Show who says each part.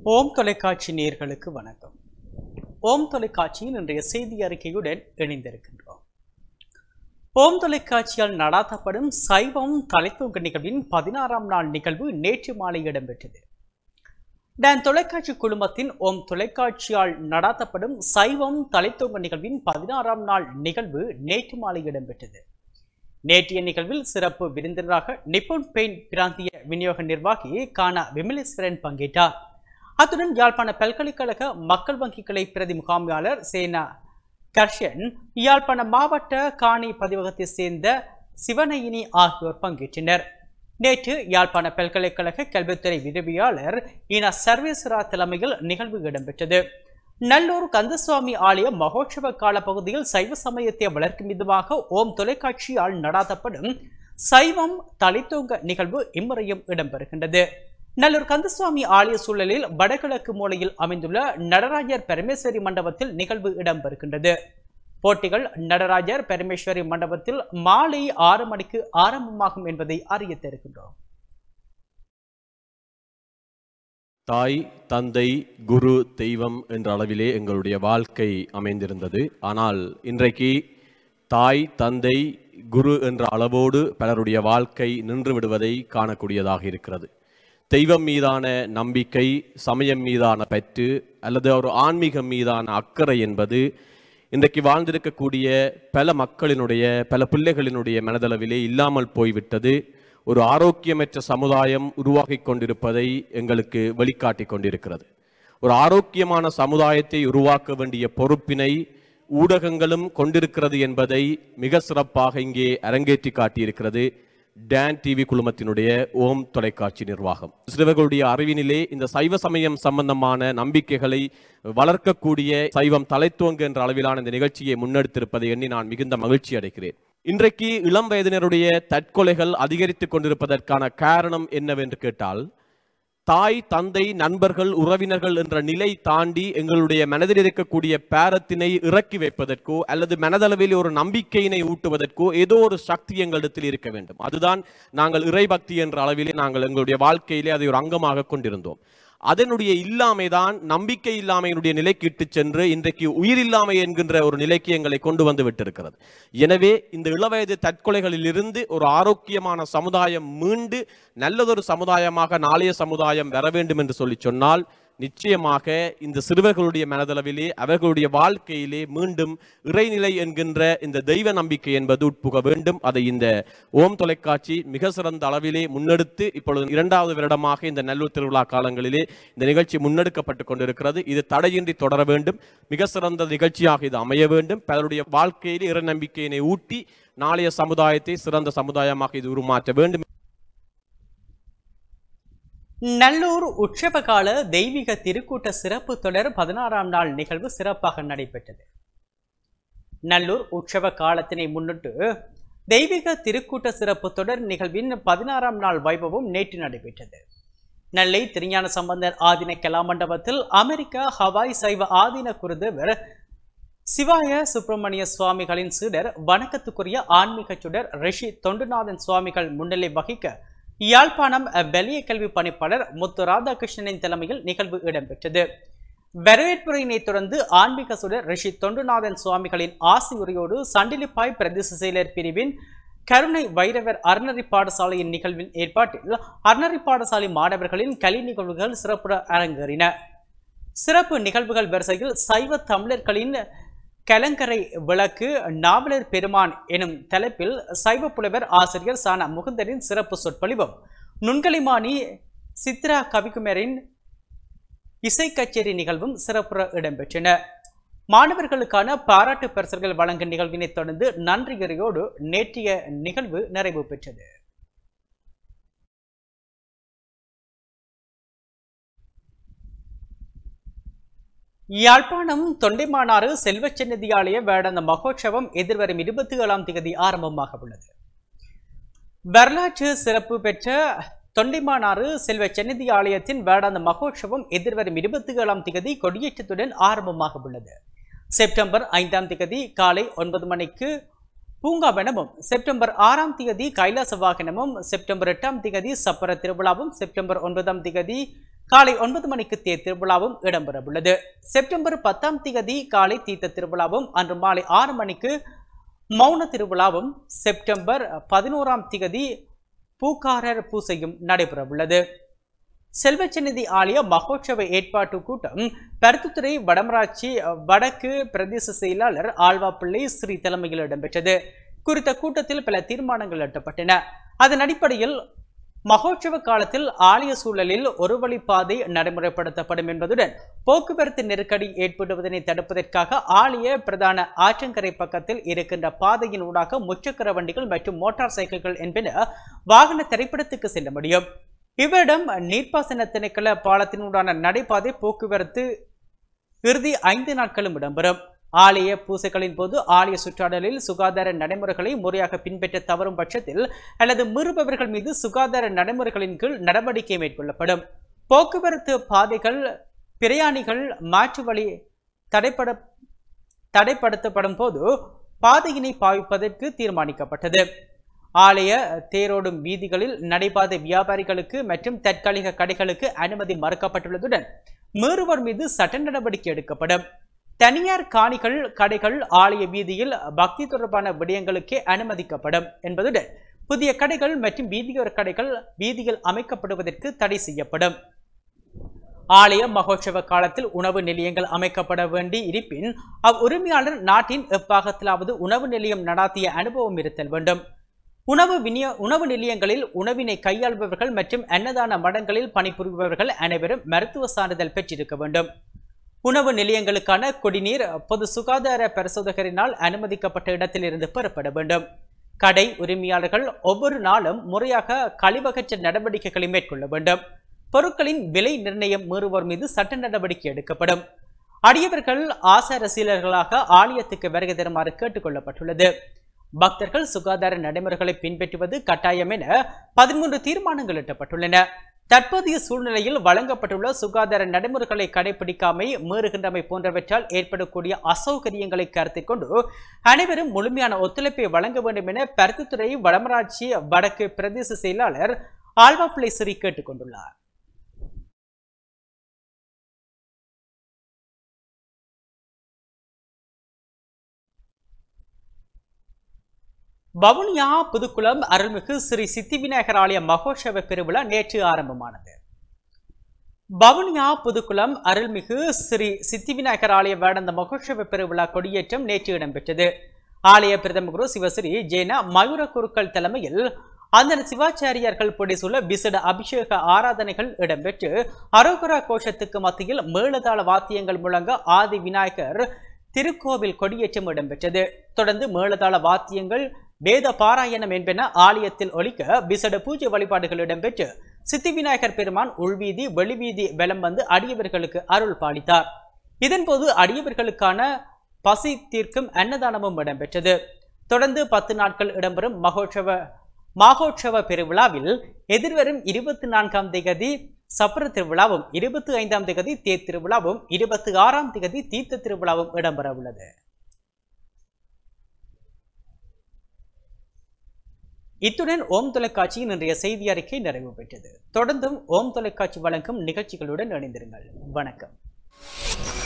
Speaker 1: ஓம் தொலைக்காட்சி நேயர்களுக்கு வணக்கம் ஓம் தொலைக்காட்சியின் இன்றைய செய்தி அறிக்கையுடன் இணைந்திருக்கின்றோம் ஓம் தொலைக்காட்சியால் நடாத்தப்படும் சைவம் தலைத்தூங்க நிகழ்வின் பதினாறாம் நாள் நிகழ்வு நேற்று மாலை இடம்பெற்றது டான் தொலைக்காட்சி குழுமத்தின் ஓம் தொலைக்காட்சியால் நடாத்தப்படும் சைவம் தலைத்தூங்க நிகழ்வின் பதினாறாம் நாள் நிகழ்வு நேற்று மாலை இடம்பெற்றது நேற்றைய நிகழ்வில் சிறப்பு விருந்தினராக நிப்போன் பெயின் பிராந்திய விநியோக நிர்வாகி கானா விமலேஸ்வரன் பங்கேற்றார் அத்துடன் யாழ்ப்பாண பல்கலைக்கழக மக்கள் வங்கி கிளை பிரதி முகாமியாளர் சேனா கர்ஷன் யாழ்ப்பாண மாவட்ட காணி பதிவகத்தை சேர்ந்த சிவனயினி ஆகியோர் பங்கேற்றனர் நேற்று யாழ்ப்பாண பல்கலைக்கழக கல்வித்துறை உதவியாளர் இன சர்வேஸ்வரா தலைமையில் நிகழ்வு இடம்பெற்றது நல்லூர் கந்தசுவாமி ஆலய மகோற்சவ கால பகுதியில் சைவ சமயத்தை வளர்க்கும் விதமாக ஓம் தொலைக்காட்சியால் நடாத்தப்படும் சைவம் தலைத்தோங்க நிகழ்வு இம்முறையும் இடம்பெறுகின்றது நல்லூர் கந்தசுவாமி ஆலய சூழலில் வடகிழக்கு மூலையில் அமைந்துள்ள நடராஜர் பரமேஸ்வரி மண்டபத்தில் நிகழ்வு இடம்பெறுகின்றது போட்டிகள் நடராஜர் பரமேஸ்வரி மண்டபத்தில் மாலை ஆறு மணிக்கு ஆரம்பமாகும் என்பதை அறிய தருகின்றோம்
Speaker 2: தாய் தந்தை குரு தெய்வம் என்ற அளவிலே எங்களுடைய வாழ்க்கை அமைந்திருந்தது ஆனால் இன்றைக்கு தாய் தந்தை குரு என்ற அளவோடு பலருடைய வாழ்க்கை நின்று விடுவதை காணக்கூடியதாக இருக்கிறது தெய்வம் மீதான நம்பிக்கை சமயம் மீதான பற்று அல்லது ஒரு ஆன்மீகம் மீதான அக்கறை என்பது இன்றைக்கு வாழ்ந்திருக்கக்கூடிய பல மக்களினுடைய பல பிள்ளைகளினுடைய மனதளவிலே இல்லாமல் போய்விட்டது ஒரு ஆரோக்கியமற்ற சமுதாயம் உருவாகி கொண்டிருப்பதை எங்களுக்கு வெளிக்காட்டி கொண்டிருக்கிறது ஒரு ஆரோக்கியமான சமுதாயத்தை உருவாக்க வேண்டிய பொறுப்பினை ஊடகங்களும் கொண்டிருக்கிறது என்பதை மிக சிறப்பாக இங்கே அரங்கேற்றி காட்டியிருக்கிறது டான் டிவி குழுமத்தினுடைய ஓம் தொலைக்காட்சி நிர்வாகம் சிறுவர்களுடைய அறிவினிலே இந்த சைவ சமயம் சம்பந்தமான நம்பிக்கைகளை வளர்க்கக்கூடிய சைவம் தலைத்துவங்க என்ற அளவிலான இந்த நிகழ்ச்சியை முன்னெடுத்திருப்பதை எண்ணி நான் மிகுந்த மகிழ்ச்சி அடைகிறேன் இன்றைக்கு இளம் வயதினருடைய தற்கொலைகள் அதிகரித்துக் கொண்டிருப்பதற்கான காரணம் என்னவென்று கேட்டால் தாய் தந்தை நண்பர்கள் உறவினர்கள் என்ற நிலை தாண்டி எங்களுடைய மனதில் இருக்கக்கூடிய பேரத்தினை இறக்கி வைப்பதற்கோ அல்லது மனதளவில் ஒரு நம்பிக்கையினை ஊட்டுவதற்கோ ஏதோ ஒரு சக்தி எங்களிடத்தில் இருக்க வேண்டும் அதுதான் நாங்கள் இறைபக்தி என்ற அளவிலே நாங்கள் எங்களுடைய வாழ்க்கையிலே அதை ஒரு அங்கமாக கொண்டிருந்தோம் அதனுடைய இல்லாமை தான் நம்பிக்கை இல்லாமையினுடைய நிலைக்கு இட்டு சென்று இன்றைக்கு உயிரில்லாமை என்கின்ற ஒரு நிலைக்கு எங்களை கொண்டு வந்து விட்டிருக்கிறது எனவே இந்த இளவயது தற்கொலைகளில் இருந்து ஒரு ஆரோக்கியமான சமுதாயம் மீண்டு நல்லதொரு சமுதாயமாக நாளைய சமுதாயம் வர வேண்டும் என்று சொல்லி சொன்னால் நிச்சயமாக இந்த சிறுவர்களுடைய மனதளவிலே அவர்களுடைய வாழ்க்கையிலே மீண்டும் இறைநிலை என்கின்ற இந்த தெய்வ நம்பிக்கை என்பது உட்புக வேண்டும் அதை இந்த ஓம் தொலைக்காட்சி மிக சிறந்த அளவிலே முன்னெடுத்து இப்பொழுது இரண்டாவது வருடமாக இந்த நல்லூர் திருவிழா காலங்களிலே இந்த நிகழ்ச்சி முன்னெடுக்கப்பட்டு கொண்டிருக்கிறது இது தடையின்றி தொடர வேண்டும் மிக சிறந்த நிகழ்ச்சியாக இது அமைய வேண்டும் பலருடைய வாழ்க்கையிலே இறை நம்பிக்கையினை ஊட்டி நாளைய சமுதாயத்தை சிறந்த சமுதாயமாக இது உருமாற்ற வேண்டும்
Speaker 1: நல்லூர் உற்சவகால தெய்வீக திருக்கூட்ட சிறப்பு தொடர் பதினாறாம் நாள் நிகழ்வு சிறப்பாக நடைபெற்றது நல்லூர் உற்சவ காலத்தினை முன்னிட்டு தெய்வீக திருக்கூட்ட சிறப்பு தொடர் நிகழ்வின் பதினாறாம் நாள் வைபவம் நேற்று நடைபெற்றது நெல்லை திருஞான சம்பந்தர் ஆதீன கலாமண்டபத்தில் அமெரிக்க ஹவாய் சைவ ஆதீன குருதேவர் சிவாய சுப்பிரமணிய சுவாமிகளின் சீடர் வணக்கத்துக்குரிய ஆன்மீக சுடர் ரிஷி தொண்டுநாதன் சுவாமிகள் முன்னிலை வகிக்க யாழ்ப்பாணம் பெலிய கல்வி பணிப்பாளர் முத்து ராதாகிருஷ்ணனின் தலைமையில் நிகழ்வு இடம்பெற்றது வரவேற்புரையினை தொடர்ந்து ஆன்மீக சுடர் ரிஷி தொண்டுநாதன் சுவாமிகளின் ஆசியுரையோடு சண்டிலிப்பாய் பிரதேச செயலர் பிரிவின் கருணை வைரவர் அறநெறி பாடசாலையின் நிகழ்வின் ஏற்பாட்டில் அறநெறி பாடசாலை மாணவர்களின் கலை நிகழ்வுகள் சிறப்புற அரங்கேறின சிறப்பு நிகழ்வுகள் வரிசையில் சைவ தமிழர்களின் கலங்கரை விளக்கு நாவலர் பெருமான் எனும் தலைப்பில் சைவ புலவர் ஆசிரியர் சானா முகுந்தரின் சிறப்பு சொற்பொழிவும் நுண்கலிமானி சித்ரா கவிக்குமரின் இசை கச்சேரி நிகழ்வும் சிறப்புற இடம்பெற்றன மாணவர்களுக்கான பாராட்டு பரிசல்கள் வழங்கும் நிகழ்வினை தொடர்ந்து நன்றியறையோடு நேற்றைய நிகழ்வு நிறைவு பெற்றது யாழ்ப்பாணம் தொண்டைமானாறு செல்வச்சென்னதி ஆலய வேடந்த மகோற்சவம் எதிர்வரும் இருபத்தி ஏழாம் தேதி ஆரம்பமாக உள்ளது வரலாற்று சிறப்பு பெற்ற தொண்டைமானாறு செல்வ சென்னதி ஆலயத்தின் வேடாந்த மகோற்சவம் எதிர்வரும் இருபத்தி ஏழாம் தேதி கொடியேற்றத்துடன் ஆரம்பமாக உள்ளது செப்டம்பர் ஐந்தாம் தேதி காலை ஒன்பது மணிக்கு பூங்காவனமும் செப்டம்பர் ஆறாம் தேதி கைலாச வாகனமும் செப்டம்பர் எட்டாம் தேதி சப்பர திருவிழாவும் செப்டம்பர் ஒன்பதாம் தேதி காலை ஒன்பது மணிக்கு தேர் திருவிழாவும் இடம்பெறவுள்ளது செப்டம்பர் பத்தாம் தேதி காலை தீர்த்த திருவிழாவும் அன்று மாலை ஆறு மணிக்கு மௌன திருவிழாவும் செப்டம்பர் பதினோராம் திகதி பூக்காரர் பூசையும் நடைபெறவுள்ளது செல்வச்சநிதி ஆலய மகோற்சவ ஏற்பாட்டு கூட்டம் பருத்தித்துறை வடமராட்சி வடக்கு பிரதேச செயலாளர் ஆழ்வாப்பிள்ளை ஸ்ரீ தலைமையில் இடம்பெற்றது குறித்த கூட்டத்தில் பல தீர்மானங்கள் எட்டப்பட்டன அதன் அடிப்படையில் மகோற்சவ காலத்தில் ஆலய சூழலில் ஒரு வழிப்பாதை நடைமுறைப்படுத்தப்படும் என்பதுடன் போக்குவரத்து நெருக்கடி ஏற்படுவதனை தடுப்பதற்காக ஆலய பிரதான ஆற்றங்கரை பக்கத்தில் இருக்கின்ற பாதையின் ஊடாக முச்சக்கர வண்டிகள் மற்றும் மோட்டார் சைக்கிள்கள் என்பன வாகன திரைப்படத்துக்கு செல்ல முடியும் இவரிடம் நீர்ப்பாசன திணைக்கள பாலத்தினூடான நடைபாதை போக்குவரத்து இறுதி ஐந்து நாட்களும் இடம்பெறும் ஆலய பூசைகளின் போது ஆலய சுற்றாடலில் சுகாதார நடைமுறைகளை முறையாக பின்பற்ற தவறும் பட்சத்தில் அல்லது மீறுபவர்கள் மீது சுகாதார நடைமுறைகளின் கீழ் நடவடிக்கை மேற்கொள்ளப்படும் போக்குவரத்து பாதைகள் பிரயாணிகள் மாற்று வழி தடைப்பட தடைப்படுத்தப்படும் போது பாதையினை பாவிப்பதற்கு தீர்மானிக்கப்பட்டது ஆலய தேரோடும் வீதிகளில் நடைபாதை வியாபாரிகளுக்கு மற்றும் தற்காலிக கடைகளுக்கு அனுமதி மறுக்கப்பட்டுள்ளதுடன் மீறுவோர் மீது சட்ட நடவடிக்கை எடுக்கப்படும் தனியார் காணிகள் கடைகள் ஆலய வீதியில் பக்தி தொடர்பான விடயங்களுக்கே அனுமதிக்கப்படும் என்பதுடன் புதிய கடைகள் மற்றும் வீதியோர கடைகள் வீதியில் அமைக்கப்படுவதற்கு தடை செய்யப்படும் ஆலய மகோற்சவ காலத்தில் உணவு நிலையங்கள் அமைக்கப்பட வேண்டி இருப்பின் அவ் உரிமையாளர் நாட்டின் எப்பாகத்திலாவது உணவு நிலையம் நடாத்திய அனுபவம் இருத்தல் வேண்டும் உணவு விநியோ உணவு நிலையங்களில் உணவினை கையாள்பவர்கள் மற்றும் அன்னதான மடங்களில் பணிபுரிபவர்கள் அனைவரும் மருத்துவ சான்றிதழ் பெற்றிருக்க வேண்டும் உணவு நிலையங்களுக்கான குடிநீர் பொது சுகாதார பரிசோதகரினால் அனுமதிக்கப்பட்ட இடத்திலிருந்து பெறப்பட வேண்டும் கடை உரிமையாளர்கள் ஒவ்வொரு நாளும் முறையாக கழிவகற்ற நடவடிக்கைகளை மேற்கொள்ள வேண்டும் பொருட்களின் விலை நிர்ணயம் மீறுவோர் மீது சட்ட நடவடிக்கை எடுக்கப்படும் அடியவர்கள் ஆசார சீலர்களாக ஆலயத்துக்கு வருகை தருமாறு கேட்டுக் கொள்ளப்பட்டுள்ளது பக்தர்கள் சுகாதார நடைமுறைகளை பின்பற்றுவது கட்டாயம் என பதிமூன்று தீர்மானங்கள் எட்டப்பட்டுள்ளன தற்போதைய சூழ்நிலையில் வழங்கப்பட்டுள்ள சுகாதார நடைமுறைகளை கடைபிடிக்காமை மீறுகின்றமை போன்றவற்றால் ஏற்படக்கூடிய அசௌகரியங்களை கருத்தில் கொண்டு அனைவரும் முழுமையான ஒத்துழைப்பை வழங்க வேண்டும் என பருத்தித்துறை வடமராட்சி வடக்கு பிரதேச செயலாளர் ஆல்வாப்பிள்ளை சிறி கேட்டுக் கொண்டுள்ளார் வவுனியா புதுக்குளம் அருள்மிகு ஸ்ரீ சித்தி விநாயகர் ஆலய மகோற்சவ பெருவிழா நேற்று ஆரம்பமானது வவுனியா புதுக்குளம் அருள்மிகு ஸ்ரீ சித்தி விநாயகர் ஆலய வேடந்த மகோற்சவ பெருவிழா கொடியேற்றம் நேற்று இடம்பெற்றது ஆலய பிரதம குரு சிவஸ்ரீ ஜெயனா மயூர குருக்கள் தலைமையில் அந்த சிவாச்சாரியார்கள் பொடிசுள்ள விசட அபிஷேக ஆராதனைகள் இடம்பெற்று அரோகரா கோஷத்துக்கு மத்தியில் மேளதாள வாத்தியங்கள் முழங்க ஆதி விநாயகர் திருக்கோவில் கொடியேற்றம் இடம்பெற்றது தொடர்ந்து மேளதாள வாத்தியங்கள் வேத பாராயணம் என்பன ஆலயத்தில் ஒலிக்க விசட பூஜை வழிபாடுகள் இடம்பெற்று சித்தி விநாயகர் பெருமான் உள்வீதி வெளிவீதி வெலம் வந்து அடியவர்களுக்கு அருள் பாலித்தார் இதன்போது அடியவர்களுக்கான பசி தீர்க்கும் அன்னதானமும் இடம்பெற்றது தொடர்ந்து பத்து நாட்கள் இடம்பெறும் மகோற்சவ மகோற்சவ பெருவிழாவில் எதிர்வரும் இருபத்தி நான்காம் திகதி சப்பர திருவிழாவும் இருபத்தி ஐந்தாம் திகதி தேர் திருவிழாவும் இருபத்தி ஆறாம் திகதி தீர்த்த திருவிழாவும் இடம்பெற உள்ளது இத்துடன் ஓம் தொலைக்காட்சியின் இன்றைய செய்தி அறிக்கை நிறைவு பெற்றது தொடர்ந்தும் ஓம் தொலைக்காட்சி வழங்கும் நிகழ்ச்சிகளுடன் இணைந்திருங்கள் வணக்கம்